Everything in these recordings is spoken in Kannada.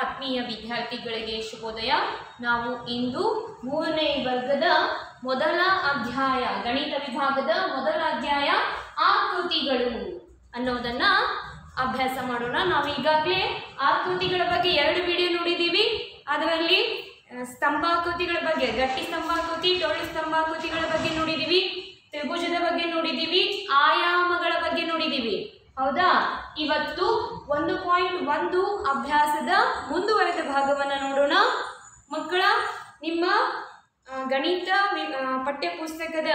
ಆತ್ಮೀಯ ವಿದ್ಯಾರ್ಥಿಗಳಿಗೆ ಶುಭೋದಯ ನಾವು ಇಂದು ಮೂರನೇ ವರ್ಗದ ಮೊದಲ ಅಧ್ಯಾಯ ಗಣಿತ ವಿಭಾಗದ ಮೊದಲ ಅಧ್ಯಾಯ ಆಕೃತಿಗಳು ಅನ್ನೋದನ್ನ ಅಭ್ಯಾಸ ಮಾಡೋಣ ನಾವು ಈಗಾಗಲೇ ಆಕೃತಿಗಳ ಬಗ್ಗೆ ಎರಡು ವಿಡಿಯೋ ನೋಡಿದ್ದೀವಿ ಅದರಲ್ಲಿ ಆ, ಸ್ತಂಭಾಕೃತಿಗಳ ಬಗ್ಗೆ ಗಟ್ಟಿ ಸ್ತಂಭಾಕೃತಿ ಟೊಳ್ಳು ಸ್ತಂಭಾಕೃತಿಗಳ ಬಗ್ಗೆ ನೋಡಿದ್ದೀವಿ ತ್ರಿಭುಜದ ಬಗ್ಗೆ ನೋಡಿದ್ದೀವಿ ಆಯಾಮಗಳ ಬಗ್ಗೆ ನೋಡಿದ್ದೀವಿ ಹೌದಾ ಇವತ್ತು ಒಂದು ಪಾಯಿಂಟ್ ಒಂದು ಅಭ್ಯಾಸದ ಮುಂದುವರೆದ ಭಾಗವನ್ನು ನೋಡೋಣ ಮಕ್ಕಳ ನಿಮ್ಮ ಆ, ಗಣಿತ ವಿ- ಆ, ಪಠ್ಯಪುಸ್ತಕದ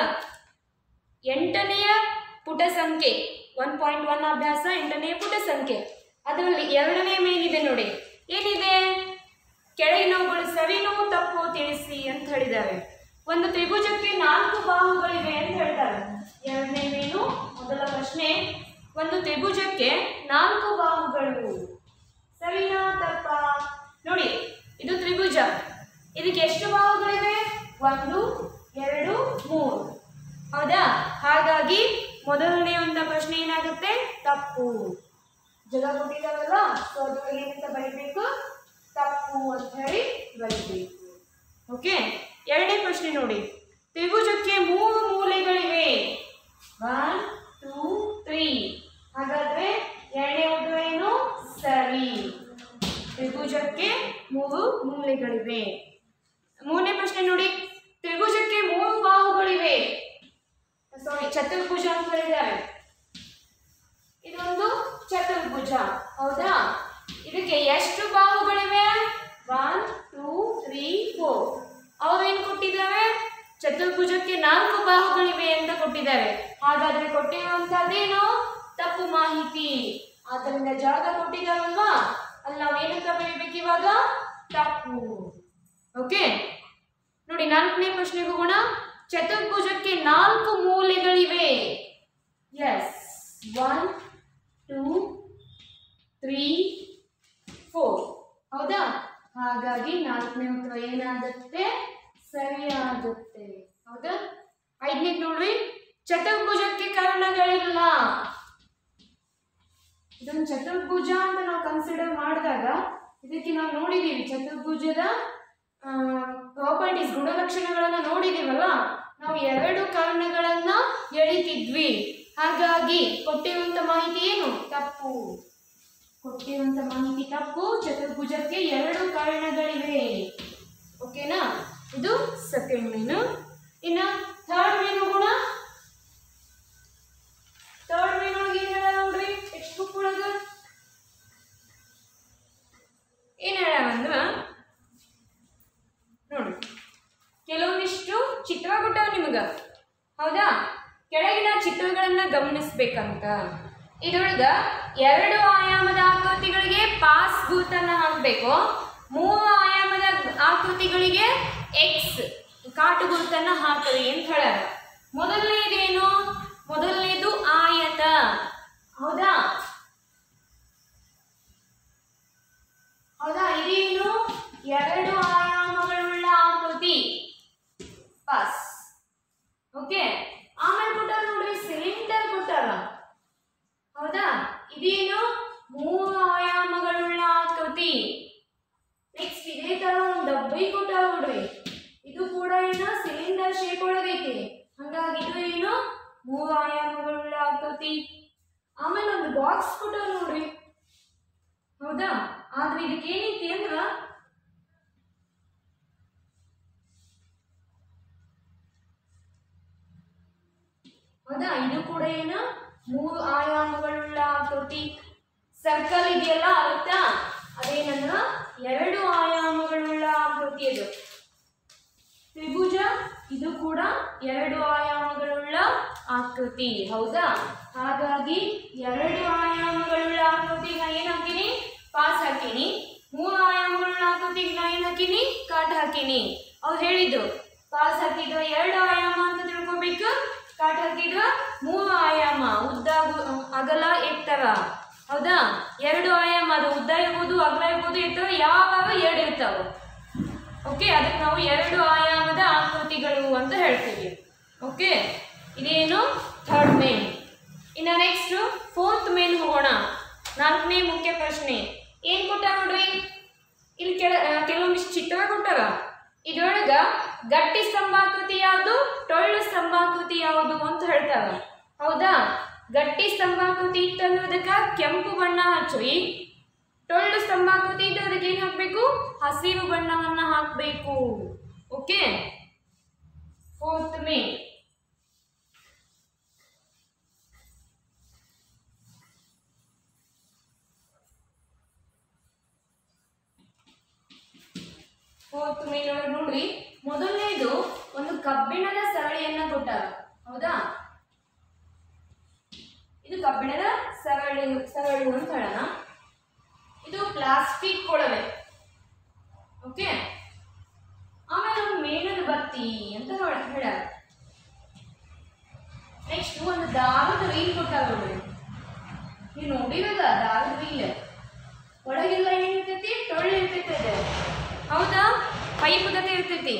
ಎಂಟನೆಯ ಪುಟ ಸಂಖ್ಯೆ ಒನ್ ಪಾಯಿಂಟ್ ಒನ್ ಅಭ್ಯಾಸ ಎಂಟನೆಯ ಪುಟ ಸಂಖ್ಯೆ ಅದರಲ್ಲಿ ಎರಡನೇ ಮೇಲಿದೆ ನೋಡಿ ಏನಿದೆ ಕೆಳಗಿನವುಗಳು ಸರಿನೋ ತಪ್ಪೋ ತಿಳಿಸಿ ಅಂತ ಹೇಳಿದ್ದಾರೆ ಒಂದು ತ್ರಿಭುಜಕ್ಕೆ ನಾಲ್ಕು ಬಾಹುಗಳಿವೆ ಅಂತ ಹೇಳ್ತಾರೆ ಎರಡನೇ ಮೇನು ಮೊದಲ ಪ್ರಶ್ನೆ ಒಂದು ತ್ರಿಭುಜಕ್ಕೆ ನಾಲ್ಕು ಬಾಹುಗಳು ಸರಿನಾ ತಪ್ಪ ನೋಡಿ ಇದು ತ್ರಿಭುಜ ಇದಕ್ಕೆ ಎಷ್ಟು ಬಾಹುಗಳಿವೆ ಒಂದು ಎರಡು ಮೂರು ಹೌದಾ ಹಾಗಾಗಿ ಮೊದಲನೇ ಒಂದು ಪ್ರಶ್ನೆ ಏನಾಗುತ್ತೆ ತಪ್ಪು ಜಗ ಕೊಟ್ಟಿದ್ದಾವಲ್ಲ ಸೊ ಅದ್ರಲ್ಲಿ ಏನಂತ ಬರೀಬೇಕು ತಪ್ಪು ಅಂತ ಹೇಳಿ ಬರೀಬೇಕು ಓಕೆ ಎರಡನೇ ಪ್ರಶ್ನೆ ನೋಡಿ ತ್ರಿಭುಜಕ್ಕೆ ಮೂರು ಮೂಲೆಗಳಿವೆ ಒನ್ ಟೂ ತ್ರೀ ಹಾಗಾದ್ರೆ ಎರಡನೇ ಉತ್ತರ ಏನು ಸರಿ ತ್ರಿಭುಜಕ್ಕೆ ಮೂರು ಮೂಲೆಗಳಿವೆ ಮೂರನೇ ಪ್ರಶ್ನೆ ನೋಡಿ ತ್ರಿಭುಜಕ್ಕೆ ಮೂರು ಬಾಹುಗಳಿವೆ ಸಾರಿ ಚತುರ್ಭುಜ ಅಂತ ಹೇಳಿದ್ದಾರೆ ಇದೊಂದು ಚತುರ್ಭುಜ ಹೌದಾ ಇದಕ್ಕೆ ಎಷ್ಟು ಬಾಹುಗಳಿವೆ ಒನ್ ಟೂ ತ್ರೀ ಫೋರ್ ಅವ್ರೇನು ಕೊಟ್ಟಿದ್ದಾರೆ ಚತುರ್ಭುಜಕ್ಕೆ ನಾಲ್ಕು ಬಾಹುಗಳಿವೆ ಅಂತ ಕೊಟ್ಟಿದ್ದಾರೆ ಹಾಗಾದ್ರೆ ಕೊಟ್ಟಿರುವಂತಹದ್ದೇನು ತಪ್ಪು ಮಾಹಿತಿ ಆದ್ದರಿಂದ ಜಾಗ ಕೊಟ್ಟಿದ್ದಾರಲ್ವಾ ಅಲ್ಲಿ ನಾವೇನಂತ ಬರೀಬೇಕು ಇವಾಗ ತಪ್ಪು ಓಕೆ ನೋಡಿ ನಾಲ್ಕನೇ ಪ್ರಶ್ನೆಗೆ ಹೋಗೋಣ ಚತುರ್ಭುಜಕ್ಕೆ ನಾಲ್ಕು ಮೂಲೆಗಳಿವೆ yes one two three four ಹೌದಾ ಹಾಗಾಗಿ ನಾಲ್ಕನೇ ಉತ್ತರ ಏನಾಗುತ್ತೆ ಸರಿಯಾಗುತ್ತೆ ಹೌದಾ ಐದನೇ ನೋಡ್ರಿ ಚತುರ್ಭುಜಕ್ಕೆ ಕರ್ಣಗಳಿಲ್ಲ ಇದೊಂದು ಚತುರ್ಭುಜ ಅಂತ ನಾವು ಕನ್ಸಿಡರ್ ಮಾಡಿದಾಗ ಇದಕ್ಕೆ ನಾವು ನೋಡಿದೀವಿ ಚತುರ್ಭುಜದ ಪ್ರಾಪರ್ಟೀಸ್ ಗುಣಲಕ್ಷಣಗಳನ್ನ ನೋಡಿದೀವಲ್ಲ ನಾವು ಎರಡು ಕಾರಣಗಳನ್ನ ಎಳಿತಿದ್ವಿ ಹಾಗಾಗಿ ಕೊಟ್ಟಿರುವಂತ ಮಾಹಿತಿ ಏನು ತಪ್ಪು ಕೊಟ್ಟಿರುವಂತ ಮಾಹಿತಿ ತಪ್ಪು ಚತುರ್ಭುಜಕ್ಕೆ ಎರಡು ಕಾರಣಗಳಿವೆ ಓಕೆನಾ ಇದು ಸೆಕೆಂಡ್ ಮೀನು ಇನ್ನ ಥರ್ಡ್ ಮೀನು ಗುಣ ಥರ್ಡ್ ಮೀನ್ ಒಳಗೆ ಏನ್ ಹೇಳ ನೋಡ್ರಿ ಟೆಕ್ಸ್ಟ್ ಬುಕ್ ಒಳಗ ಏನ್ ಹೇಳ್ಯಾವ ಅಂದ್ರ ನೋಡಿ ಕೆಲವೊಂದಿಷ್ಟು ಚಿತ್ರ ಕೊಟ್ಟಾವ ನಿಮಗ ಹೌದಾ ಕೆಳಗಿನ ಚಿತ್ರಗಳನ್ನ ಗಮನಿಸ್ಬೇಕಂತ ಇದ್ರೊಳಗ ಎರಡು ಆಯಾಮದ ಆಕೃತಿಗಳಿಗೆ ಪಾಸ್ ಗುರುತನ್ನ ಹಾಕಬೇಕು ಮೂರು ಆಯಾಮದ ಆಕೃತಿಗಳಿಗೆ ಎಕ್ಸ್ ಕಾಟು ಗುರುತನ್ನ ಹಾಕರಿ ಅಂತ ಹೇಳ್ಯಾರ ಮೊದಲನೇದೇನು ಮೊದಲನೇದು ಆಯತ ಹೌದಾ ಹೌದಾ ಇದೇನು ಎರಡು ಆಯಾಮಗಳುಳ್ಳ ಆಕೃತಿ ಪಾಸ್ ಓಕೆ ಆಮೇಲೆ ಕೊಟ್ಟಾರ ನೋಡ್ರಿ ಸಿಲಿಂಡರ್ ಕೊಟ್ಟಾರ ಹೌದಾ ಇದೇನು ಮೂರು ಆಯಾಮಗಳುಳ್ಳ ಆಕೃತಿ ನೆಕ್ಸ್ಟ್ ಇದೇ ತರ ಒಂದು ಡಬ್ಬಿ ಕೊಟ್ಟಾರ ನೋಡ್ರಿ ಇದು ಕೂಡ ಏನು ಸಿಲಿಂಡರ್ ಶೇಪ್ ಒಳಗೈತಿ ಹಂಗಾಗಿ ಇದು ಏನು ಮೂರು ಆಯಾಮಗಳುಳ್ಳ ಆಕೃತಿ ಆಮೇಲೆ ಒಂದು ಬಾಕ್ಸ್ ಕೊಟ್ಟಾರ ನೋಡ್ರಿ ಹೌದಾ ಆದ್ರೆ ಇದಕ್ಕೆ ಏನೈತಿ ಅಂದ್ರ ಹೌದಾ ಇದು ಕೂಡ ಏನ ಮೂರು ಆಯಾಮಗಳುಳ್ಳ ಆಕೃತಿ ಸರ್ಕಲ್ ಇದೆಯಲ್ಲ ಅರ್ಥ ಅದೇನಂದ್ರ ಎರಡು ಆಯಾಮಗಳುಳ್ಳ ಆಕೃತಿ ಅದು ತ್ರಿಭುಜ ಇದು ಕೂಡ ಎರಡು ಆಯಾಮಗಳುಳ್ಳ ಆಕೃತಿ ಹೌದಾ ಹಾಗಾಗಿ ಎರಡು ಆಯಾಮಗಳುಳ್ಳ ಆಕೃತಿಗೆ ನಾ ಏನ್ ಹಾಕಿನಿ ಪಾಸ್ ಹಾಕಿನಿ ಮೂರು ಆಯಾಮಗಳುಳ್ಳ ಆಕೃತಿಗೆ ನಾ ಏನ್ ಹಾಕಿನಿ ಕಾಟ್ ಹಾಕಿನಿ ಅವ್ರು ಹೇಳಿದ್ದು ಪಾಸ್ ಹಾಕಿದ್ದು ಎರಡು ಆಯಾಮ ಅಂತ ತಿಳ್ಕೊಬೇಕು ಕಾಟ್ ಹಾಕಿದ್ದು ಮೂರು ಆಯಾಮ ಉದ್ದ ಗು- ಅಗಲ ಎತ್ತರ ಹೌದಾ ಎರಡು ಆಯಾಮ ಅದು ಉದ್ದ ಇರ್ಬೋದು ಅಗಲ ಇರ್ಬೋದು ಎತ್ತರ ಯಾವಾಗ ಎರಡು ಇರ್ತಾವೆ ಓಕೆ ಅದಕ್ಕೆ ನಾವು ಎರಡು ಆಯಾಮದ ಆಕೃತಿಗಳು ಅಂತ ಹೇಳ್ತೀವಿ ಓಕೆ ಇದೇನು ಥರ್ಡ್ ಮೇನ್ ಇನ್ನು ನೆಕ್ಸ್ಟ್ ಫೋರ್ತ್ ಮೇನ್ ಹೋಗೋಣ ನಾಲ್ಕನೇ ಮುಖ್ಯ ಪ್ರಶ್ನೆ ಏನು ಕೊಟ್ಟ ನೋಡ್ರಿ ನೋಡ್ರ ಇದ್ರೊಳಗ ಗಟ್ಟಿ ಸ್ತಂಭಾಕೃತಿ ಯಾವುದು ಟೊಳ್ಳು ಸ್ತಂಭಾಕೃತಿ ಯಾವುದು ಅಂತ ಹೇಳ್ತಾರ ಹೌದಾ ಗಟ್ಟಿ ಸ್ತಂಭಾಕೃತಿ ಇತ್ತಂದ್ರೆ ಅದಕ್ಕೆ ಕೆಂಪು ಬಣ್ಣ ಹಚ್ಚಿ ಟೊಳ್ಳು ಸ್ತಂಭಾಕೃತಿ ಇದ್ದು ಅದಕ್ಕೆ ಏನು ಹಾಕಬೇಕು ಹಸಿರು ಬಣ್ಣವನ್ನ ಹಾಕಬೇಕು ಓಕೆ ಫೋರ್ತ್ ಮೇ ಫೋರ್ತ್ ಮೇನ್ ಒಳಗೆ ನೋಡ್ರಿ ಮೊದಲನೇದು ಒಂದು ಕಬ್ಬಿಣದ ಸರಳಿಯನ್ನ ಕೊಟ್ಟಾರ ಹೌದಾ ಇದು ಕಬ್ಬಿಣದ ಸರಳಿ ಸರಳು ಅಂತ ಹೇಳೋಣ ಇದು ಪ್ಲಾಸ್ಟಿಕ್ ಕೊಳವೆ ಓಕೆ ಆಮೇಲೆ ಒಂದು ಮೇಣದ ಬತ್ತಿ ಅಂತ ಹೇಳ ಹೇಳ್ಯಾರ ನೆಕ್ಸ್ಟ್ ಒಂದು ದಾರದ ರೀಲ್ ಕೊಟ್ಟಾರ ನೋಡ್ರಿ ನೀವು ನೋಡಿರಲ್ಲ ದಾರದ ರೀಲ್ ಒಳಗೆಲ್ಲ ಏನಿರ್ತೈತಿ ಟೊಳ್ಳು ಇರ್ತೈತಿ ಅದು ಹೌದಾ ಪೈಪ್ ಗತೆ ಇರ್ತೈತಿ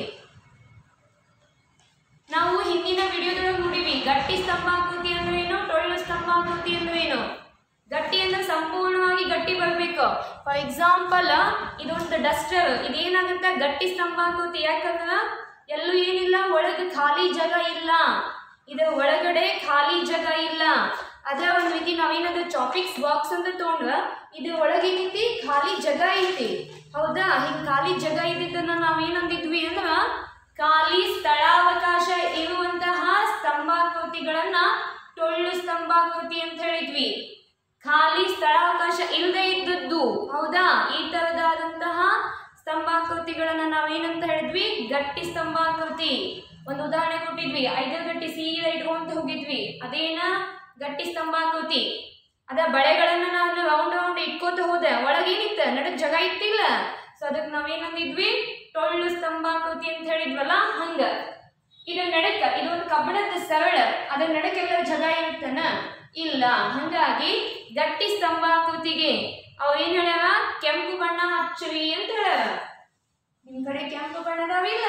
ನಾವು ಹಿಂದಿನ ವಿಡಿಯೋದೊಳಗೆ ನೋಡಿವಿ ಗಟ್ಟಿ ಸ್ತಂಭಾಕೃತಿ ಅಂದ್ರೆ ಏನು ಟೊಳ್ಳು ಸ್ತಂಭಾಕೃತಿ ಅಂದ್ರೆ ಏನು ಗಟ್ಟಿ ಅಂದ್ರೆ ಸಂಪೂರ್ಣವಾಗಿ ಗಟ್ಟಿ ಬರಬೇಕು ಫಾರ್ ಎಕ್ಸಾಂಪಲ್ ಇದೊಂದು ಡಸ್ಟರ್ ಇದೇನಾಗುತ್ತೆ ಗಟ್ಟಿ ಸ್ತಂಭಾಕೃತಿ ಯಾಕಂದ್ರೆ ಎಲ್ಲೂ ಏನಿಲ್ಲ ಒಳಗೆ ಖಾಲಿ ಜಾಗ ಇಲ್ಲ ಇದರ ಒಳಗಡೆ ಖಾಲಿ ಜಾಗ ಇಲ್ಲ ಅದ್ರ ಒಂದು ರೀತಿ ನಾವೇನಾದ್ರೂ ಚಾಪಿಕ್ಸ್ ಬಾಕ್ಸ್ ಅಂತ ತಗೊಂಡ್ರ ಇದ್ರ ಒಳಗೆ ಏನೈತಿ ಖಾಲಿ ಜಾಗ ಐತಿ ಹೌದಾ ಹಿಂಗ್ ಖಾಲಿ ಜಾಗ ಇದ್ದಿದ್ದನ್ನ ನಾವೇನಂದಿದ್ವಿ ಅಂದ್ರ ಖಾಲಿ ಸ್ಥಳಾವಕಾಶ ಇರುವಂತಹ ಸ್ತಂಭಾಕೃತಿಗಳನ್ನ ಟೊಳ್ಳು ಸ್ತಂಭಾಕೃತಿ ಅಂತ ಹೇಳಿದ್ವಿ ಖಾಲಿ ಸ್ಥಳಾವಕಾಶ ಇಲ್ಲದೆ ಇದ್ದದ್ದು ಹೌದಾ ಈ ತರದಾದಂತಹ ಸ್ತಂಭಾಕೃತಿಗಳನ್ನ ನಾವೇನಂತ ಹೇಳಿದ್ವಿ ಗಟ್ಟಿ ಸ್ತಂಭಾಕೃತಿ ಒಂದು ಉದಾಹರಣೆ ಕೊಟ್ಟಿದ್ವಿ ಐದರ ಗಟ್ಟಿ ಸೀರೆ ಇಟ್ಕೊಂತ ಹೋಗಿದ್ವಿ ಅದೇನ ಗಟ್ಟಿ ಸ್ತಂಭಾಕೃತಿ ಅದ ಬಳೆಗಳನ್ನ ನಾವು ರೌಂಡ್ ರೌಂಡ್ ಇಟ್ಕೋತ ಹೋದೆ ಒಳಗೇನಿತ್ತ ನಡಕ್ ಜಾಗ ಇತ್ತಿಲ್ಲ ಸೊ ಅದಕ್ಕೆ ನಾವೇನಂದಿದ್ವಿ ಟೊಳ್ಳು ಸ್ತಂಭಾಕೃತಿ ಅಂತ ಹೇಳಿದ್ವಲ್ಲ ಹಂಗ ಇದು ನಡಕ ಇದೊಂದು ಕಬ್ಬಿಣದ ಸರಳ ಅದ್ರ ನಡಕೆಲ್ಲ ಜಾಗ ಇರುತ್ತನ ಇಲ್ಲ ಹಂಗಾಗಿ ಗಟ್ಟಿ ಸ್ತಂಭಾಕೃತಿಗೆ ಅವ್ ಏನ್ ಹೇಳ್ಯಾರ ಕೆಂಪು ಬಣ್ಣ ಹಚ್ಚರಿ ಅಂತ ಹೇಳ್ಯಾರ ನಿಮ್ ಕಡೆ ಕೆಂಪು ಬಣ್ಣ ಅದಾವಿಲ್ಲ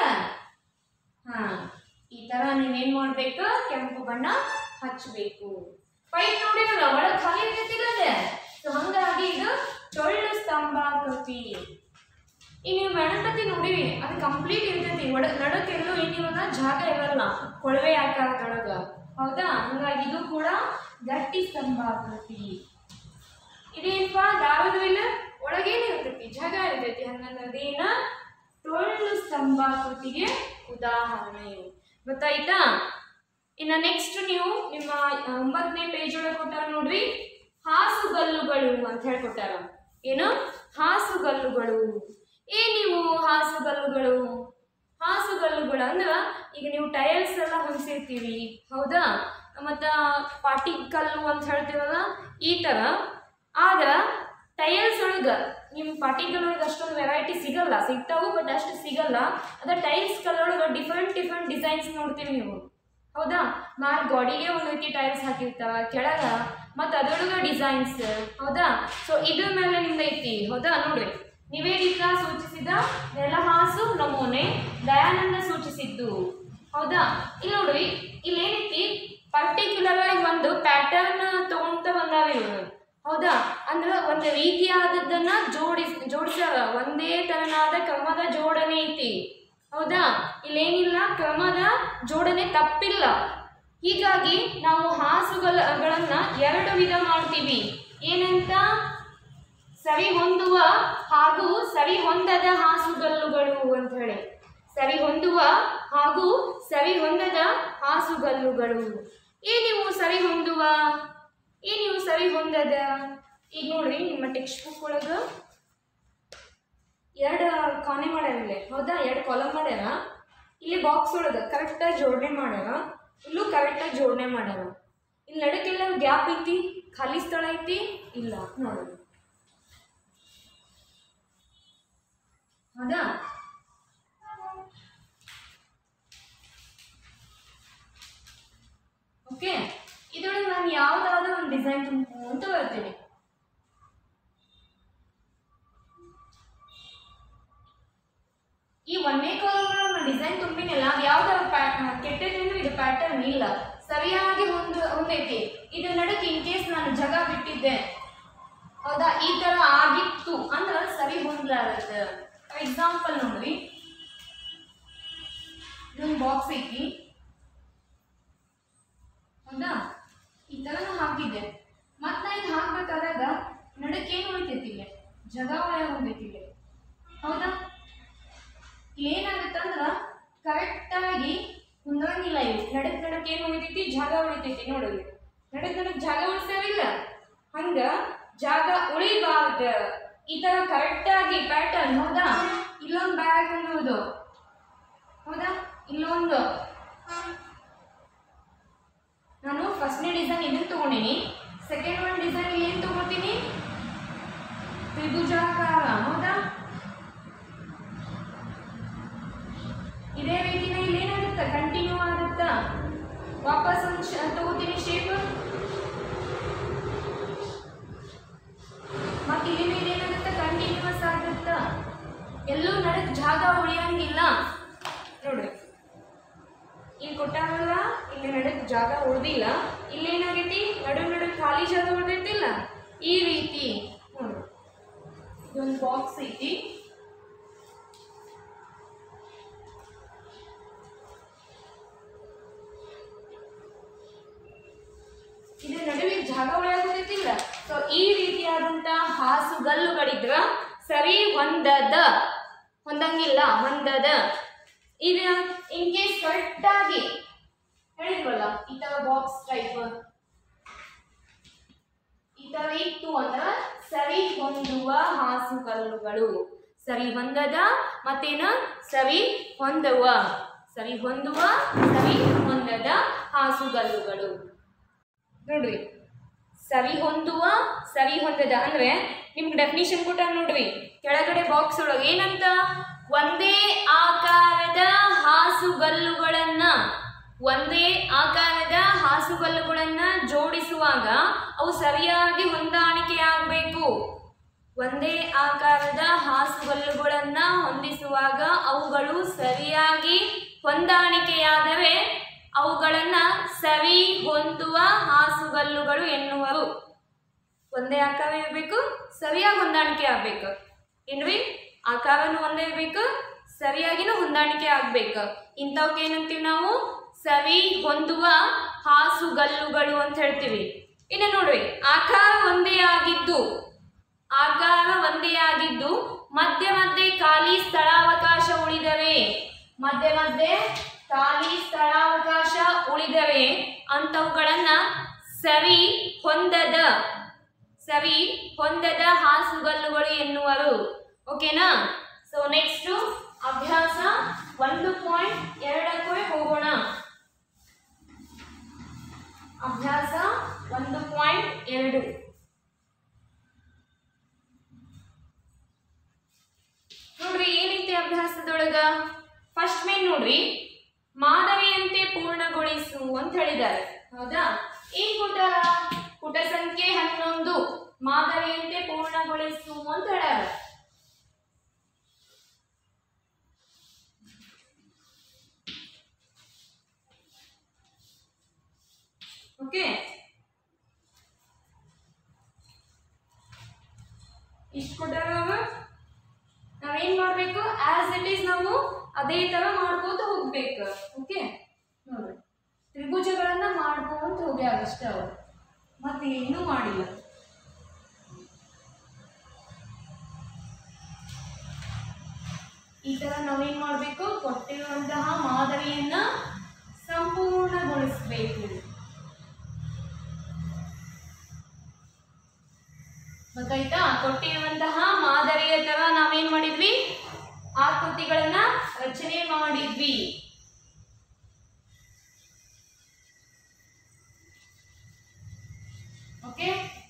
ಹಾ ಈ ತರ ನೀವೇನ್ ಮಾಡ್ಬೇಕು ಕೆಂಪು ಬಣ್ಣ ಹಚ್ಚಬೇಕು ಪೈಪ್ ನೋಡಿರಲ್ಲ ಒಳಗ್ ಖಾಲಿ ಇರ್ತೈತಿಲ್ಲ ಸೊ ಹಂಗಾಗಿ ಇದು ಟೊಳ್ಳು ಸ್ತಂಭಾಕೃತಿ ಈಗ ನೀವು ಗಣಪತಿ ನೋಡಿವಿ ಅದು ಕಂಪ್ಲೀಟ್ ಇರ್ತೈತಿ ಒಡ ನಡಕ್ಕೆಲ್ಲೂ ಏನಿವಲ್ಲ ಜಾಗ ಇರಲ್ಲ ಕೊಳವೆ ಆಕಾರದೊಳಗ ಹೌದಾ ಹಂಗಾಗಿ ಇದು ಕೂಡ ಗಟ್ಟಿ ಸ್ತಂಭಾಕೃತಿ ಇದೇನಪ್ಪ ದಾರದ ವಿಲ್ಲ ಒಳಗೇನು ಇರ್ತೈತಿ ಜಾಗ ಇರ್ತೈತಿ ಹಂಗಂದ್ರೆ ಅದೇನ ಟೊಳ್ಳು ಸ್ತಂಭಾಕೃತಿಗೆ ಉದಾಹರಣೆ ಗೊತ್ತಾಯ್ತಾ ಇನ್ನು ನೆಕ್ಸ್ಟ್ ನೀವು ನಿಮ್ಮ ಆ, ಒಂಬತ್ತನೇ ಪೇಜ್ ಒಳಗೆ ಕೊಟ್ಟಾರ ನೋಡ್ರಿ ಹಾಸುಗಲ್ಲುಗಳು ಅಂತ ಹೇಳ್ಕೊಟ್ಟಾರ ಏನು ಹಾಸುಗಲ್ಲುಗಳು ಏ ನೀವು ಹಾಸುಗಲ್ಲುಗಳು ಹಾಸುಗಲ್ಲುಗಳು ಅಂದ್ರ ಈಗ ನೀವು ಟೈಲ್ಸ್ ಎಲ್ಲ ಹೊಂದಿಸಿರ್ತೀವಿ ಹೌದಾ ಮತ್ತು ಪಾಟಿ ಕಲ್ಲು ಅಂತ ಹೇಳ್ತೀವಲ್ಲ ಈ ಥರ ಆದ್ರ ಟೈಲ್ಸ್ ಒಳಗೆ ನಿಮ್ಮ ಪಾಟಿ ಕಲ್ಲೊಳಗೆ ಅಷ್ಟೊಂದು ವೆರೈಟಿ ಸಿಗಲ್ಲ ಸಿಗ್ತಾವು ಬಟ್ ಅಷ್ಟು ಸಿಗಲ್ಲ ಅದ ಟೈಲ್ಸ್ ಕಲ್ಲೊಳಗೆ ಡಿಫ್ರೆಂಟ್ ಡಿಫ್ರೆಂಟ್ ಡಿಸೈನ್ಸ್ ನೋಡ್ತೀವಿ ನೀವು ಹೌದಾ ಮ್ಯಾಲ್ ಗಾಡಿಗೆ ಒಂದು ರೀತಿ ಟೈಲ್ಸ್ ಹಾಕಿರ್ತಾವ ಕೆಳಗ ಮತ್ತು ಅದರೊಳಗೆ ಡಿಸೈನ್ಸ್ ಹೌದಾ ಸೊ ಇದ್ರ ಮೇಲೆ ನಿಮ್ದು ಐತಿ ಹೌದಾ ನೋಡ್ರಿ ನಿವೇದಿತಾ ಸೂಚಿಸಿದ ನೆಲಹಾಸು ನಮೂನೆ ದಯಾನಂದ ಸೂಚಿಸಿದ್ದು ಹೌದಾ ಇಲ್ಲಿ ನೋಡ್ರಿ ಇಲ್ಲಿ ಏನೈತಿ ಪರ್ಟಿಕ್ಯುಲರ್ ಆಗಿ ಒಂದು ಪ್ಯಾಟರ್ನ್ ತಗೊಂತ ಬಂದಾವ ಇವರು ಹೌದಾ ಅಂದ್ರೆ ಒಂದು ರೀತಿಯಾದದ್ದನ್ನ ಜೋಡಿಸ್ ಜೋಡಿಸ್ಯಾರ ಒಂದೇ ತರನಾದ ಕ್ರಮದ ಜೋಡಣೆ ಐತಿ ಹೌದಾ ಇಲ್ಲೇನಿಲ್ಲ ಕ್ರಮದ ಜೋಡಣೆ ತಪ್ಪಿಲ್ಲ ಹೀಗಾಗಿ ನಾವು ಹಾಸುಗಳನ್ನ ಎರಡು ವಿಧ ಮಾಡ್ತೀವಿ ಏನಂತ ಸರಿ ಹೊಂದುವ ಹಾಗೂ ಸರಿ ಹೊಂದದ ಹಾಸುಗಲ್ಲುಗಳು ಅಂತ ಹೇಳಿ ಸರಿ ಹೊಂದುವ ಹಾಗೂ ಸರಿ ಹೊಂದದ ಹಾಸುಗಲ್ಲುಗಳು ಏನಿವು ಸರಿ ಹೊಂದುವ ಏನಿವು ಸರಿ ಹೊಂದದ ಈಗ ನೋಡ್ರಿ ನಿಮ್ಮ ಟೆಕ್ಸ್ಟ್ ಬುಕ್ ಒಳಗ ಎರಡು ಕಾನೆ ಮಾಡ್ಯಾರ ಇಲ್ಲಿ ಹೌದಾ ಎರಡು ಕಾಲಮ್ ಮಾಡ್ಯಾರ ಇಲ್ಲಿ ಬಾಕ್ಸ್ ಒಳಗೆ ಕರೆಕ್ಟಾಗಿ ಜೋಡಣೆ ಮಾಡ್ಯಾರ ಇಲ್ಲೂ ಕರೆಕ್ಟಾಗಿ ಜೋಡಣೆ ಮಾಡ್ಯಾರ ಇಲ್ಲಿ ನಡಕ್ಕೆಲ್ಲ ಗ್ಯಾಪ್ ಐತಿ ಖಾಲಿ ಸ್ಥಳ ಐತಿ ಇಲ್ಲ ನೋಡಿ ಹೌದಾ ಓಕೆ ಇದರೊಳಗೆ ನಾನು ಯಾವ್ದಾದ್ರು ಒಂದು ಡಿಸೈನ್ ತುಂಬ್ಕೊಂತ ಬರ್ತೀನಿ ಈ ಒಂದೇ ಕಾಲಮ್ ಡಿಸೈನ್ ತುಂಬಿನಿಲ್ಲ ಅದು ಯಾವ್ದಾದ್ರು ಕೆಟ್ಟದಂದ್ರೆ ಇದು ಪ್ಯಾಟರ್ನ್ ಇಲ್ಲ ಸರಿಯಾಗಿ ಹೊಂದ ಹೊಂದೈತಿ ಇದು ನಡಕ್ಕೆ ಇನ್ ಕೇಸ್ ನಾನು ಜಗ ಬಿಟ್ಟಿದ್ದೆ ಹೌದಾ ಈ ತರ ಆಗಿತ್ತು ಅಂದ್ರೆ ಸರಿ ಹೊಂದ್ಲಾರತ್ತೆ ಫಾರ್ ಎಕ್ಸಾಂಪಲ್ ನೋಡ್ರಿ ಇದೊಂದು ಬಾಕ್ಸ್ ಐತಿ ಹೌದಾ ಈ ಥರ ನಾ ಹಾಕಿದ್ದೆ ಮತ್ತೆ ನಾ ಇದು ಹಾಕ್ಬೇಕಾದಾಗ ನಡಕ್ಕೆ ಏನು ಉಳಿತೈತಿ ಇಲ್ಲಿ ಜಗ ಒಳಗೆ ಹೋಗ್ಬೇಕು ಇಲ್ಲಿ ಹೌದಾ ಏನಾಗುತ್ತಂದ್ರ ಕರೆಕ್ಟಾಗಿ ಹೊಂದಂಗಿಲ್ಲ ಇವು ನಡಕ್ ನಡಕ್ ಏನು ಉಳಿತೈತಿ ಜಾಗ ಉಳಿತೈತಿ ನೋಡಲಿ ನಡಕ್ ನಡಕ್ ಜಾಗ ಉಳಿಸ್ತಾವಿಲ್ಲ ಹಂಗ ಜಾಗ ಉಳಿಬಾರ್ದ ಈ ತರ ಕರೆಕ್ಟಾಗಿ ಪ್ಯಾಟರ್ನ್ ಹೌದಾ ಇಲ್ಲೊಂದು ಬ್ಯಾಗ್ ಅನ್ನೋದು ಹೌದಾ ಇಲ್ಲೊಂದು ನಾನು ಫಸ್ಟ್ನೇ ಡಿಸೈನ್ ಇದನ್ನ ತಗೊಂಡಿನಿ ಸೆಕೆಂಡ್ ಒನ್ ಡಿಸೈನ್ ಇಲ್ಲಿ ಏನು ತಗೋತೀನಿ ತ್ರಿಭುಜಾಕಾರ ಹೌದಾ ಇದೇ ರೀತಿನ ಇಲ್ಲಿ ಏನಾಗುತ್ತಾ ಕಂಟಿನ್ಯೂ ಆಗುತ್ತಾ ವಾಪಸ್ ಒಂದು ಶ ತಗೋತೀನಿ ಶೇಪ್ ಮತ್ತೆ ಇಲ್ಲಿ ಏನಾಗುತ್ತಾ ಕಂಟಿನ್ಯೂಸ್ ಆಗುತ್ತಾ ಎಲ್ಲೂ ನಡಕ್ ಜಾಗ ಉಳಿಯಂಗಿಲ್ಲ ನೋಡ್ರಿ ಇಲ್ಲಿ ಕೊಟ್ಟಾಗಲ್ಲ ಇಲ್ಲಿ ನಡಕ್ ಜಾಗ ಉಳ್ದಿಲ್ಲ ಇಲ್ಲಿ ಏನಾಗೈತಿ ನಡು ನಡು ಖಾಲಿ ಜಾಗ ಉಳ್ದೈತಿಲ್ಲ ಈ ರೀತಿ ನೋಡ್ರಿ ಇದೊಂದು ಬಾಕ್ಸ್ ಐತಿ ಇದು ನಡುವೆ ಜಾಗ ಒಳಗೋದಿಲ್ಲ ಸೊ ಈ ರೀತಿಯಾದಂತ ಹಾಸುಗಲ್ಲುಗಳಿದ್ರ ಸರಿ ಹೊಂದದ ಹೊಂದಂಗಿಲ್ಲ ಹೊಂದದ ಇದು ಇನ್ ಕೇಸ್ ಕರೆಕ್ಟ್ ಆಗಿ ಹೇಳಿದ್ವಲ್ಲ ಈ ತರ ಬಾಕ್ಸ್ ಟೈಪ್ ಈ ತರ ಇತ್ತು ಅಂದ್ರ ಸರಿ ಹೊಂದುವ ಹಾಸುಗಲ್ಲುಗಳು ಸರಿ ಹೊಂದದ ಮತ್ತೇನ ಸರಿ ಹೊಂದುವ ಸರಿ ಹೊಂದುವ ಸರಿ ಹೊಂದದ ಹಾಸುಗಲ್ಲುಗಳು ನೋಡ್ರಿ ಸರಿ ಹೊಂದುವ ಸರಿ ಹೊಂದದ ಅಂದ್ರೆ ನಿಮ್ಗೆ ಡೆಫಿನಿಷನ್ ಕೊಟ್ಟ ನೋಡ್ರಿ ಕೆಳಗಡೆ ಬಾಕ್ಸ್ ಒಳಗೆ ಏನಂತ ಒಂದೇ ಆಕಾರದ ಹಾಸುಗಲ್ಲುಗಳನ್ನ ಒಂದೇ ಆಕಾರದ ಹಾಸುಗಲ್ಲುಗಳನ್ನ ಜೋಡಿಸುವಾಗ ಅವು ಸರಿಯಾಗಿ ಹೊಂದಾಣಿಕೆ ಆಗಬೇಕು ಒಂದೇ ಆಕಾರದ ಹಾಸುಗಲ್ಲುಗಳನ್ನ ಹೊಂದಿಸುವಾಗ ಅವುಗಳು ಸರಿಯಾಗಿ ಹೊಂದಾಣಿಕೆಯಾದರೆ ಅವುಗಳನ್ನ ಸರಿ ಹೊಂದುವ ಹಾಸುಗಲ್ಲುಗಳು ಎನ್ನುವರು ಒಂದೇ ಆಕಾರ ಇರಬೇಕು ಸರಿಯಾಗಿ ಹೊಂದಾಣಿಕೆ ಆಗ್ಬೇಕು ಏನ್ರಿ ಆಕಾರನು ಒಂದೇ ಇರಬೇಕು ಸರಿಯಾಗಿನೂ ಹೊಂದಾಣಿಕೆ ಆಗ್ಬೇಕು ಇಂಥವಕ್ಕೆ ಏನಂತೀವಿ ನಾವು ಸರಿ ಹೊಂದುವ ಹಾಸುಗಲ್ಲುಗಳು ಅಂತ ಹೇಳ್ತೀವಿ ಇನ್ನು ನೋಡ್ರಿ ಆಕಾರ ಒಂದೇ ಆಗಿದ್ದು ಆಕಾರ ಒಂದೇ ಆಗಿದ್ದು ಮಧ್ಯೆ ಮಧ್ಯೆ ಖಾಲಿ ಸ್ಥಳಾವಕಾಶ ಉಳಿದವೆ ಮಧ್ಯೆ ಮಧ್ಯೆ ಖಾಲಿ ಸ್ಥಳಾವಕಾಶ ಉಳಿದವೆ ಅಂಥವುಗಳನ್ನ ಸರಿ ಹೊಂದದ ಸರಿ ಹೊಂದದ ಹಾಸುಗಲ್ಲುಗಳು ಎನ್ನುವರು ಓಕೆನಾ ಸೊ ನೆಕ್ಸ್ಟ್ ಅಭ್ಯಾಸ ಒಂದು ಪಾಯಿಂಟ್ ಎರಡಕ್ಕೂ ಹೋಗೋಣ ಅಭ್ಯಾಸ ಒಂದು ಪಾಯಿಂಟ್ ಎರಡು ನೋಡ್ರಿ ಏನೈತಿ ಅಭ್ಯಾಸದೊಳಗ ಫಸ್ಟ್ ಮೇನ್ ನೋಡ್ರಿ ಮಾದರಿಯಂತೆ ಪೂರ್ಣಗೊಳಿಸು ಅಂತ ಹೇಳಿದ್ದಾರೆ ಹೌದಾ ಏನ್ ಕೊಟ್ಟಾರ ಪುಟ ಸಂಖ್ಯೆ ಹನ್ನೊಂದು ಮಾದರಿಯಂತೆ ಪೂರ್ಣಗೊಳಿಸು ಅಂತ ಹೇಳ್ಯಾರ ಓಕೆ ಇಷ್ಟು ಕೊಟ್ಟಾರ ಅವ ನಾವೇನ್ ಮಾಡ್ಬೇಕು ಆಸ್ ಇಟ್ ಈಸ್ ನಾವು ಅದೇ ತರ ಮಾಡ್ಕೋತ ಹೋಗ್ಬೇಕು ಓಕೆ ನೋಡ್ರಿ ತ್ರಿಭುಜಗಳನ್ನ ಮಾಡ್ಕೊಂತ ಹೋಗ್ಯಾರ ಅಷ್ಟೇ ಅವರು ಮತ್ತೆ ಏನೂ ಮಾಡಿಲ್ಲ ಈ ತರ ನಾವೇನ್ ಮಾಡ್ಬೇಕು ಕೊಟ್ಟಿರುವಂತಹ ಮಾದರಿಯನ್ನ ಸಂಪೂರ್ಣಗೊಳಿಸಬೇಕು ಗೊತ್ತಾಯ್ತಾ ಕೊಟ್ಟಿರುವಂತಹ ಮಾದರಿಯ ತರ ನಾವೇನ್ ಮಾಡಿದ್ವಿ ಆಕೃತಿಗಳನ್ನ ರಚನೆ ಮಾಡಿದ್ವಿ ಓಕೆ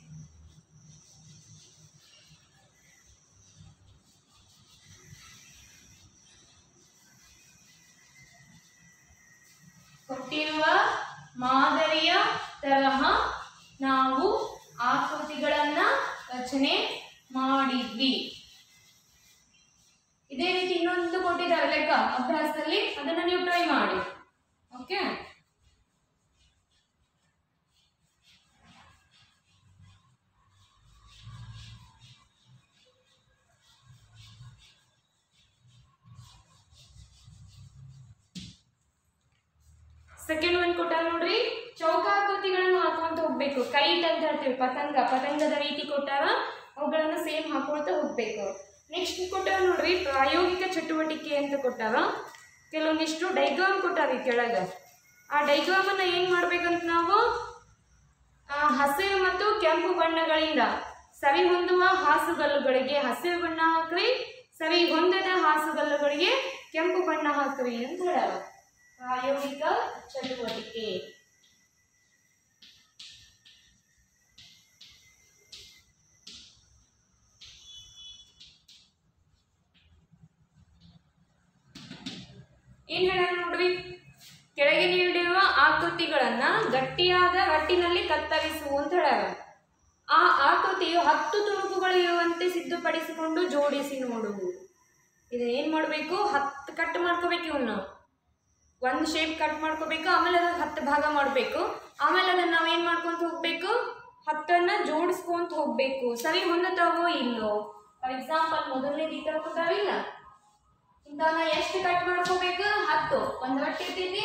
ಕೊಟ್ಟಿರುವ ಮಾದರಿಯ ತರಹ ನಾವು ಆಕೃತಿಗಳನ್ನ ರಚನೆ ಮಾಡಿದ್ವಿ ಇದೇ ರೀತಿ ಇನ್ನೊಂದು ಕೊಟ್ಟಿದ್ದಾರೆ ಲೆಕ್ಕ ಅಭ್ಯಾಸದಲ್ಲಿ ಅದನ್ನ ನೀವು ಟ್ರೈ ಮಾಡಿ ಓಕೆ ಸೆಕೆಂಡ್ ಒನ್ ಕೊಟ್ಟ ನೋಡ್ರಿ ಚೌಕಾಕೃತಿಗಳನ್ನು ಹಾಕೊಂತ ಹೋಗ್ಬೇಕು ಕೈಟ್ ಅಂತ ಹೇಳ್ತೀವಿ ಪತಂಗ ಪತಂಗದ ರೀತಿ ಕೊಟ್ಟಾರ ಅವುಗಳನ್ನು ಸೇಮ್ ಹಾಕೊಳ್ತಾ ಹೋಗ್ಬೇಕು ನೆಕ್ಸ್ಟ್ ಕೊಟ್ಟಾರ ನೋಡ್ರಿ ಪ್ರಾಯೋಗಿಕ ಚಟುವಟಿಕೆ ಅಂತ ಕೊಟ್ಟಾರ ಕೆಲವೊಂದಿಷ್ಟು ಡೈಗ್ರಾಮ್ ಕೊಟ್ಟಾರ ಕೆಳಗ ಆ ಡೈಗ್ರಾಮ್ ಅನ್ನ ಏನ್ ಮಾಡ್ಬೇಕಂತ ನಾವು ಆ, ಹಸಿರು ಮತ್ತು ಕೆಂಪು ಬಣ್ಣಗಳಿಂದ ಸರಿ ಹೊಂದುವ ಹಾಸುಗಲ್ಲುಗಳಿಗೆ ಹಸಿರು ಬಣ್ಣ ಹಾಕ್ರಿ ಸರಿ ಹೊಂದದ ಹಾಸುಗಲ್ಲುಗಳಿಗೆ ಕೆಂಪು ಬಣ್ಣ ಹಾಕ್ರಿ ಅಂತ ಹೇಳ್ಯಾರ ಪ್ರಾಯೋಗಿಕ ಚಟುವಟಿಕೆ ಏನ್ ಹೇಳ್ಯಾರ ನೋಡ್ರಿ ಕೆಳಗೆ ನೀಡಿರುವ ಆಕೃತಿಗಳನ್ನ ಗಟ್ಟಿಯಾದ ರಟ್ಟಿನಲ್ಲಿ ಕತ್ತರಿಸು ಅಂತ ಹೇಳ್ಯಾರ ಆ ಆಕೃತಿಯು ಹತ್ತು ತುಣುಕುಗಳು ಇರುವಂತೆ ಸಿದ್ಧಪಡಿಸಿಕೊಂಡು ಜೋಡಿಸಿ ನೋಡು ಇದು ಏನ್ ಮಾಡ್ಬೇಕು ಹತ್ತು ಕಟ್ ಮಾಡ್ಕೋಬೇಕು ಇವನ್ನ ಒಂದು ಶೇಪ್ ಕಟ್ ಮಾಡ್ಕೋಬೇಕು ಆಮೇಲೆ ಅದನ್ನ ಹತ್ತು ಭಾಗ ಮಾಡಬೇಕು ಆಮೇಲೆ ಅದನ್ನ ನಾವ್ ಏನ್ ಮಾಡ್ಕೊಂತ ಹೋಗ್ಬೇಕು ಹತ್ತನ್ನ ಜೋಡಿಸ್ಕೊಂತ ಹೋಗ್ಬೇಕು ಸರಿ ಹೊಂದುತ್ತಾವೋ ಇಲ್ಲೋ ಫಾರ್ ಎಕ್ಸಾಂಪಲ್ ಮೊದಲನೇ ಈ ತರ ಕೊಟ್ಟಾವಿಲ್ಲ ಇಂಥವನ್ನ ಎಷ್ಟು ಕಟ್ ಮಾಡ್ಕೋಬೇಕು ಹತ್ತು ಒಂದು ರೊಟ್ಟಿ ಇರ್ತೈತಿ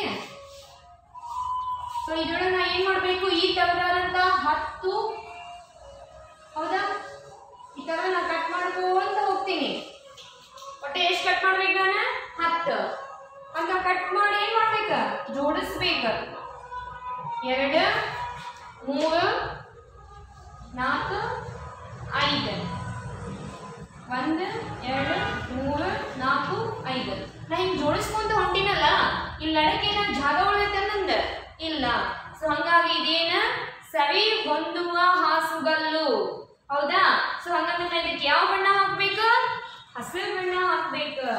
ಸೊ ಇದ್ರೊಳಗೆ ನಾ ಏನ್ ಮಾಡ್ಬೇಕು ಈ ತರದಂತ ಹತ್ತು ಹೌದಾ ಈ ತರ ನಾ ಕಟ್ ಮಾಡ್ಕೊಂತ ಹೋಗ್ತೀನಿ ಒಟ್ಟೆ ಎಷ್ಟು ಕಟ್ ಮಾಡ್ಬೇಕು ನಾನು ಹತ್ತು ಅಂತ ಕಟ್ ಮಾಡಿ ಏನ್ ಮಾಡ್ಬೇಕ ಜೋಡಿಸ್ಬೇಕ ಎರಡು ಮೂರು ನಾಲ್ಕು ಐದು ಒಂದು ಎರಡು ಮೂರು ನಾಲ್ಕು ಐದು ನಾ ಹಿಂಗ್ ಜೋಡಿಸ್ಕೊಂತ ಹೊಂಟಿನಲ್ಲ ಇಲ್ಲಿ ನಡಕ್ಕೆ ಏನ ಜಾಗ ಉಳಿದ ನಂದ ಇಲ್ಲ ಸೊ ಹಂಗಾಗಿ ಇದೇನ ಸರಿ ಹೊಂದುವ ಹಾಸುಗಲ್ಲು ಹೌದಾ ಸೊ ಹಂಗಂದ್ರೆ ನಾ ಇದಕ್ಕೆ ಯಾವ ಬಣ್ಣ ಹಾಕ್ಬೇಕು ಹಸಿರು ಬಣ್ಣ ಹಾಕ್ಬೇಕು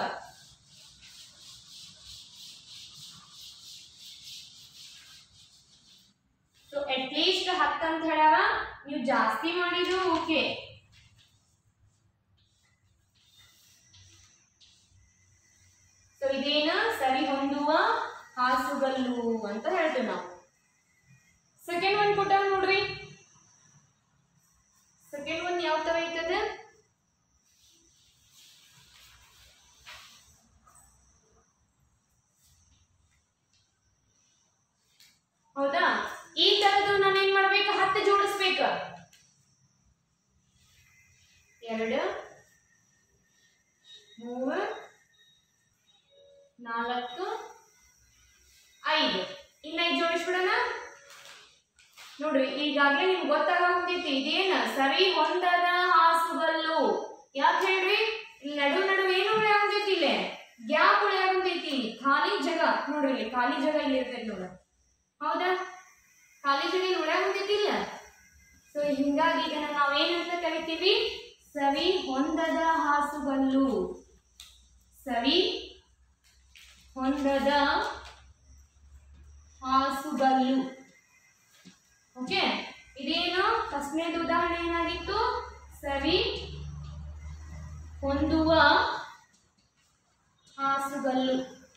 ಸೊ ಅಟ್ ಲೀಸ್ಟ್ ಹತ್ತು ಅಂತ ಹೇಳ್ಯಾರ ನೀವು ಜಾಸ್ತಿ ಮಾಡಿದ್ರು ಓಕೆ ಸೊ ಇದೇನ ಸರಿ ಹೊಂದುವ ಹಾಸುಗಲ್ಲು ಅಂತ ಹೇಳ್ತೇವೆ ನಾವು ಸೆಕೆಂಡ್ ಒನ್ ಕೊಟ್ಟಾವ ನೋಡ್ರಿ ಸೆಕೆಂಡ್ ಒನ್ ಯಾವ ತರ ಐತದ ಹೌದಾ ಈ ತರದ್ದು ನಾನು ಏನ್ ಮಾಡ್ಬೇಕು ಹತ್ತು ಜೋಡಿಸ್ಬೇಕು ಎರಡು ಮೂರು ನಾಲ್ಕು ಐದು ಇನ್ನ ಐದು ಜೋಡಿಸ್ಬಿಡೋಣ ನೋಡ್ರಿ ಈಗಾಗಲೇ ನಿಮ್ಗೆ ಗೊತ್ತಾಗೋಗ್ತೈತಿ ಇದೇನ ಸರಿ ಹೊಂದದ ಹಾಸುಗಲ್ಲು ಯಾಕೆ ಹೇಳ್ರಿ ಇಲ್ಲಿ ನಡು ನಡು ಏನು ಉಳಿಯಾಗ್ತೈತಿ ಇಲ್ಲೇ ಗ್ಯಾಪ್ ಉಳಿಯಾಗ್ತೈತಿ ಖಾಲಿ ಜಾಗ ನೋಡ್ರಿ ಇಲ್ಲಿ ಖಾಲಿ ಜಾಗ ಇಲ್ಲಿ ಇರ್ತೈತಿ ನೋಡ ಹೌದಾ ಖಾಲಿ ಜಾಗ ಇಲ್ಲಿ ಉಳಿಯಾಗ್ತೈತಿ ಇಲ್ಲ ಸೊ ಹಿಂಗಾಗಿ ಇದನ್ನ ನಾವೇನಂತ ಕರಿತೀವಿ ಸವಿ ಹೊಂದದ ಹಾಸುಗಲ್ಲು ಸವಿ ಹೊಂದದ ಹಾಸುಗಲ್ಲು ಓಕೆ ಇದೇನು ಫಸ್ಟ್ನೇದು ಉದಾಹರಣೆ ಏನಾಗಿತ್ತು ಸವಿ ಹೊಂದುವ ಹಾಸುಗಲ್ಲು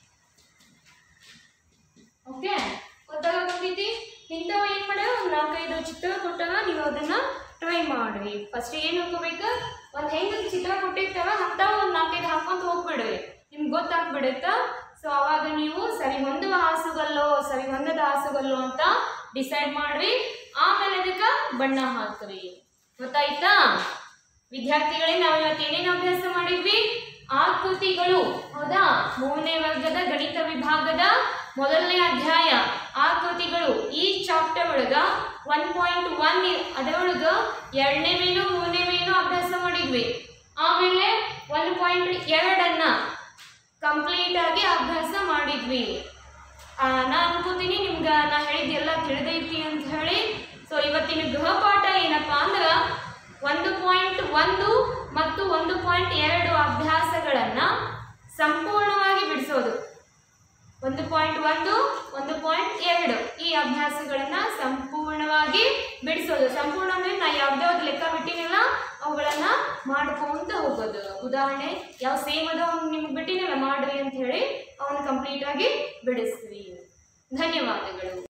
ಓಕೆ ಗೊತ್ತಾಗತೈತಿ ಇಂಥವು ಏನು ಮಾಡ್ಯಾವ ಒಂದು ನಾಲ್ಕೈದು ಚಿತ್ರ ಕೊಟ್ಟಾಗ ನೀವು ಅದನ್ನ ಟ್ರೈ ಮಾಡ್ರಿ ಫಸ್ಟ್ ಏನು ಹಾಕೋಬೇಕು ಒಂದು ಹೆಂಗೆ ಚಿತ್ರ ಕೊಟ್ಟಿರ್ತಾರ ಅಂಥವು ಒಂದು ನಾಲ್ಕೈದು ಹಾಕೊಂತ ಹೋಗ್ಬಿಡ್ರಿ ನಿಮ್ಗೆ ಗೊತ್ತಾಗ್ಬಿಡುತ್ತಾ ಸೊ ಅವಾಗ ನೀವು ಸರಿ ಹೊಂದುವ ಹಾಸುಗಲ್ಲೋ ಸರಿ ಹೊಂದದ ಹಾಸುಗಲ್ಲೋ ಅಂತ ಡಿಸೈಡ್ ಮಾಡ್ರಿ ಆಮೇಲೆ ಅದಕ್ಕೆ ಬಣ್ಣ ಹಾಕ್ರಿ ಗೊತ್ತಾಯ್ತಾ ವಿದ್ಯಾರ್ಥಿಗಳೇ ನಾವು ಇವತ್ತು ಏನೇನು ಅಭ್ಯಾಸ ಮಾಡಿದ್ವಿ ಆಕೃತಿಗಳು ಹೌದಾ ಮೂರನೇ ವರ್ಗದ ಗಣಿತ ವಿಭಾಗದ ಮೊದಲನೇ ಅಧ್ಯಾಯ ಆಕೃತಿಗಳು ಈ ಚಾಪ್ಟರ್ ಒಳಗ ಒನ್ ಪಾಯಿಂಟ್ ಒನ್ ಅದರೊಳಗ ಎರಡನೇ ಮೇನು ಮೂರನೇ ಮೇನು ಅಭ್ಯಾಸ ಮಾಡಿದ್ವಿ ಆಮೇಲೆ ಒನ್ ಪಾಯಿಂಟ್ ಎರಡನ್ನ ಕಂಪ್ಲೀಟ್ ಆಗಿ ಅಭ್ಯಾಸ ಮಾಡಿದ್ವಿ ಆ, ನಾ ಅನ್ಕೋತೀನಿ ನಿಮ್ಗೆ ನಾ ಹೇಳಿದ್ದೆಲ್ಲ ತಿಳಿದೈತಿ ಅಂತ ಹೇಳಿ ಸೊ ಇವತ್ತಿನ ಗೃಹಪಾಠ ಏನಪ್ಪಾ ಅಂದ್ರೆ ಒಂದು ಪಾಯಿಂಟ್ ಒಂದು ಮತ್ತು ಒಂದು ಪಾಯಿಂಟ್ ಎರಡು ಅಭ್ಯಾಸಗಳನ್ನ ಸಂಪೂರ್ಣವಾಗಿ ಬಿಡಿಸೋದು ಒಂದು ಪಾಯಿಂಟ್ ಒಂದು ಒಂದು ಪಾಯಿಂಟ್ ಎರಡು ಈ ಅಭ್ಯಾಸಗಳನ್ನ ಸಂಪೂರ್ಣವಾಗಿ ಬಿಡಿಸೋದು ಸಂಪೂರ್ಣ ಅಂದ್ರೆ ನಾ ಯಾವ್ದಾವ್ದು ಲೆಕ್ಕ ಬಿಟ್ಟಿನಿಲ್ಲ ಅವುಗಳನ್ನ ಮಾಡ್ಕೊಂತ ಹೋಗೋದು ಉದಾಹರಣೆ ಯಾವ ಸೇಮ್ ಅದ ಅವ್ನು ನಿಮ್ಗೆ ಬಿಟ್ಟಿನಿಲ್ಲ ಮಾಡ್ರಿ ಅಂತ ಹೇಳಿ ಅವನ್ನ ಕಂಪ್ಲೀಟ್ ಆಗಿ ಬಿಡಿಸ್ರಿ ಧನ್ಯವಾದಗಳು